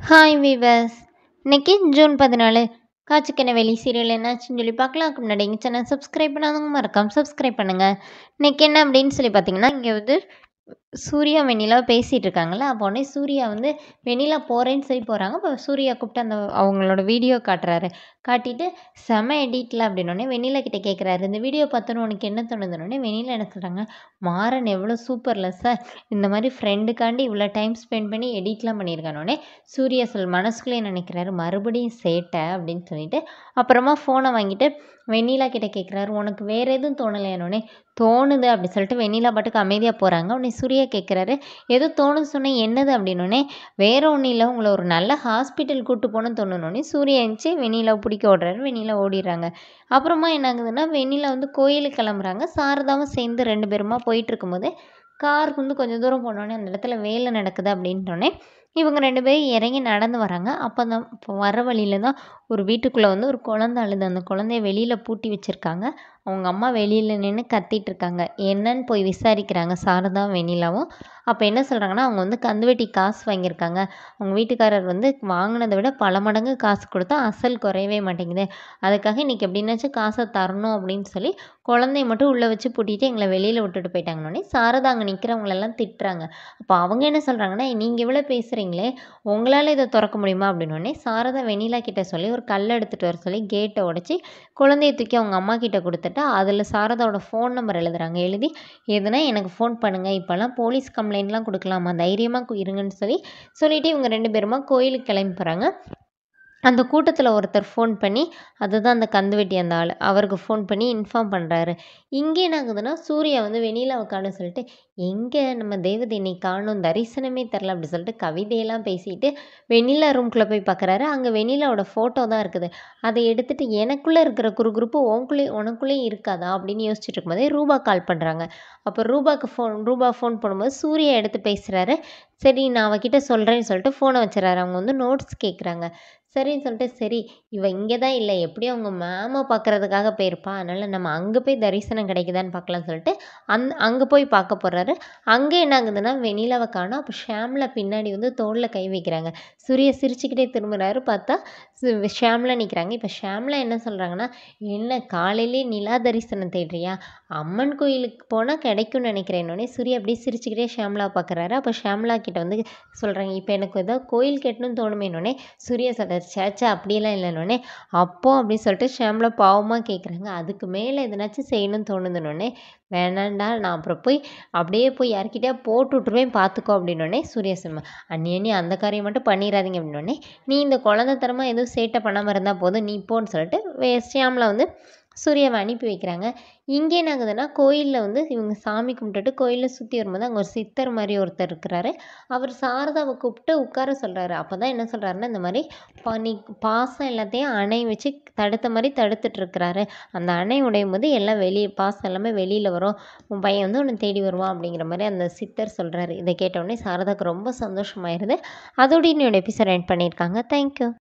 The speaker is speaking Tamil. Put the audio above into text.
ஹாய் வீவர்ஸ் இன்னைக்கு ஜூன் பதினாலு காச்சுக்கென வெளி சீரியல் என்னாச்சுன்னு சொல்லி பார்க்கலாம் அதுக்கு முன்னாடி எங்கள் சேனல் சப்ஸ்கிரைப் பண்ணாதவங்க மறக்காம சப்ஸ்கிரைப் பண்ணுங்கள் இன்னைக்கு என்ன அப்படின்னு சொல்லி பார்த்தீங்கன்னா இங்கே வந்து சூர்யா வெண்ணிலா பேசிகிட்டு இருக்காங்கல்ல அப்போ உடனே சூர்யா வந்து வெண்ணிலா போகிறேன்னு சொல்லி போகிறாங்க அப்போ சூர்யா கூப்பிட்டு அந்த அவங்களோட வீடியோ காட்டுறாரு காட்டிட்டு செம எடிட்டில் அப்படின்னோடனே வெண்ணிலா கிட்ட கேட்குறாரு இந்த வீடியோ பார்த்தோன்னு உனக்கு என்ன தோணுதுன்னொடனே வெண்ணிலா என்ன சொல்கிறாங்க மாறன் எவ்வளோ சூப்பர்ல சார் இந்த மாதிரி ஃப்ரெண்டுக்காண்டி இவ்வளோ டைம் ஸ்பெண்ட் பண்ணி எடிட்லாம் பண்ணியிருக்கானோடனே சூர்யா சொல் மனசுக்குள்ளே நினைக்கிறாரு மறுபடியும் சேட்டை அப்படின்னு சொல்லிட்டு அப்புறமா ஃபோனை வாங்கிட்டு வெண்ணிலா கிட்ட கேட்குறாரு உனக்கு வேறு எதுவும் தோணலையானோடனே தோணுது அப்படி சொல்லிட்டு வெண்ணிலா பாட்டுக்கு அமைதியாக போகிறாங்க உடனே சூர்யா கேட்குறாரு எது தோணுது சொன்னேன் என்னது அப்படின்னோடனே வேற ஒன்றும் இல்லை உங்களை ஒரு நல்ல ஹாஸ்பிட்டல் கூட்டு போகணும்னு தோணுனோடனே சூர்யா எழுந்துச்சு வெண்ணிலாவை பிடிக்க ஓடுறாரு வெண்ணிலா ஓடிடுறாங்க அப்புறமா என்ன ஆகுதுன்னா வெண்ணிலா வந்து கோயிலுக்கு கிளம்புறாங்க சாரதாவும் சேர்ந்து ரெண்டு பேருமா போயிட்டு இருக்கும்போது கார் வந்து கொஞ்சம் தூரம் போனோடனே அந்த இடத்துல வேலை நடக்குது அப்படின்ட்டோடனே இவங்க ரெண்டு பேரும் இறங்கி நடந்து வராங்க அப்போ தான் இப்போ வர வழியில தான் ஒரு வீட்டுக்குள்ளே வந்து ஒரு குழந்த அழுது அந்த குழந்தைய வெளியில் பூட்டி வச்சுருக்காங்க அவங்க அம்மா வெளியில் நின்று கத்திட்டு இருக்காங்க என்னன்னு போய் விசாரிக்கிறாங்க சாரதா வெண்ணிலாவும் அப்போ என்ன சொல்கிறாங்கன்னா அவங்க வந்து கந்துவட்டி காசு வாங்கியிருக்காங்க அவங்க வீட்டுக்காரர் வந்து வாங்கினதை விட பல மடங்கு காசு கொடுத்தா அசல் குறையவே மாட்டேங்குது அதுக்காக இன்றைக்கி எப்படின்னாச்சும் காசை தரணும் அப்படின்னு சொல்லி குழந்தைய மட்டும் உள்ளே வச்சு பூட்டிட்டு எங்களை வெளியில் விட்டுட்டு போயிட்டாங்கன்னொடனே சாரதா அங்கே நிற்கிறவங்களெல்லாம் திட்டுறாங்க அப்போ அவங்க என்ன சொல்கிறாங்கன்னா நீங்கள் இவ்வளோ பேசுகிறீங்களே உங்களால் இதை திறக்க முடியுமா அப்படின்னோடனே சாரதா வெண்ணிலா கிட்ட சொல்லி ஒரு கல் எடுத்துகிட்டு வர சொல்லி கேட்டை உடச்சி குழந்தைய தூக்கி அவங்க அம்மா கிட்ட கொடுத்துட்டு அதில் சாரதாவோட ஃபோன் நம்பர் எழுதுறாங்க எழுதி எதுனா எனக்கு ஃபோன் பண்ணுங்கள் இப்போல்லாம் போலீஸ் கம்ப்ளைண்ட்லாம் கொடுக்கலாமா தைரியமாக இருங்கன்னு சொல்லி சொல்லிவிட்டு இவங்க ரெண்டு பேருமா கோயிலுக்கு கிளம்பி போகிறாங்க அந்த கூட்டத்தில் ஒருத்தர் ஃபோன் பண்ணி அதுதான் அந்த கந்துவெட்டி அந்த ஆள் அவருக்கு ஃபோன் பண்ணி இன்ஃபார்ம் பண்ணுறாரு இங்கே என்ன ஆகுதுன்னா சூர்யா வந்து வெண்ணிலாவை காணும் சொல்லிட்டு எங்கே நம்ம தேவதை இன்னைக்கு காணும் தரிசனமே தரல அப்படி சொல்லிட்டு கவிதையெல்லாம் பேசிட்டு வெண்ணிலா ரூம்குள்ளே போய் பார்க்குறாரு அங்கே வெண்ணிலாவோட ஃபோட்டோ தான் இருக்குது அதை எடுத்துகிட்டு எனக்குள்ளே இருக்கிற குரு குரூப்பு உனக்குள்ளே உனக்குள்ளேயும் இருக்காதா அப்படின்னு யோசிச்சுட்டு இருக்கும்போதே ரூபா கால் பண்ணுறாங்க அப்போ ரூபாக்கு ஃபோன் ரூபா ஃபோன் பண்ணும்போது சூர்யா எடுத்து பேசுகிறாரு சரி நான் அவகிட்ட சொல்கிறேன்னு சொல்லிட்டு ஃபோனை வச்சுறாரு அவங்க வந்து நோட்ஸ் கேட்குறாங்க சரின்னு சொல்லிட்டு சரி இவ இங்கே தான் இல்லை எப்படியும் அவங்க மேமை பார்க்குறதுக்காக போயிருப்பா அதனால் நம்ம அங்கே போய் தரிசனம் கிடைக்குதான்னு பார்க்கலாம்னு சொல்லிட்டு அந் அங்கே போய் பார்க்க போகிறாரு அங்கே என்ன ஆகுதுன்னா வெண்ணிலாவை காணும் அப்போ ஷாமில் பின்னாடி வந்து தோளில் கை வைக்கிறாங்க சூரிய சிரிச்சுக்கிட்டே திரும்புகிறாரு பார்த்தா ஷாமில் நிற்கிறாங்க இப்போ ஷாமில் என்ன சொல்கிறாங்கன்னா என்ன காலையிலே நிலா தரிசனம் தேடுறியா அம்மன் கோயிலுக்கு போனால் கிடைக்கும்னு நினைக்கிறேன்னொடனே சூர்யா அப்படியே சிரிச்சுக்கிட்டே ஷாம்லா பார்க்குறாரு அப்போ ஷாம்லா கிட்ட வந்து சொல்கிறாங்க இப்போ எனக்கு ஏதோ கோயில் கட்டணும்னு தோணுமேனோடனே சூர்யா சொல்கிறார் சேச்சா அப்படியெல்லாம் இல்லைன்னொடனே அப்போ அப்படின்னு சொல்லிட்டு ஷாம்லா பாவமாக கேட்குறாங்க அதுக்கு மேலே எதனாச்சும் செய்யணும்னு தோணுதுன்னொடனே வேணாண்டா நான் அப்புறம் போய் அப்படியே போய் யார்கிட்டயா போட்டு விட்ருவேன் பார்த்துக்கோ அப்படின்னோடனே சூர்யா சினிமா அண்ணி அண்ணி அந்த காரியம் மட்டும் பண்ணிடாதீங்க அப்படின்னோடனே நீ இந்த குழந்தைத்தனமாக எதுவும் சேட்டை பண்ணாமல் இருந்தால் போதும் நீ போன்னு சொல்லிட்டு ஷியாமில் வந்து சூர்யாவை அனுப்பி வைக்கிறாங்க இங்கே என்ன ஆகுதுன்னா கோயிலில் வந்து இவங்க சாமி கும்பிட்டுட்டு கோயிலில் சுற்றி வரும்போது அங்கே ஒரு சித்தர் மாதிரி ஒருத்தர் இருக்கிறாரு அவர் சாரதாவை கூப்பிட்டு உட்கார சொல்கிறாரு அப்போ தான் என்ன சொல்கிறாருன்னா இந்த மாதிரி பனி பாசம் எல்லாத்தையும் அணை வச்சு தடுத்த மாதிரி தடுத்துட்டு இருக்கிறாரு அந்த அணை உடையும் போது எல்லாம் வெளியே பாசம் எல்லாமே வெளியில் வரும் உன் பையன் வந்து உன்னை தேடி வருவான் அப்படிங்கிற மாதிரி அந்த சித்தர் சொல்கிறாரு இதை கேட்டவுடனே சாரதாவுக்கு ரொம்ப சந்தோஷமாயிருது அதோட இன்னொரு எபிசோட் எண்ட் பண்ணியிருக்காங்க தேங்க்யூ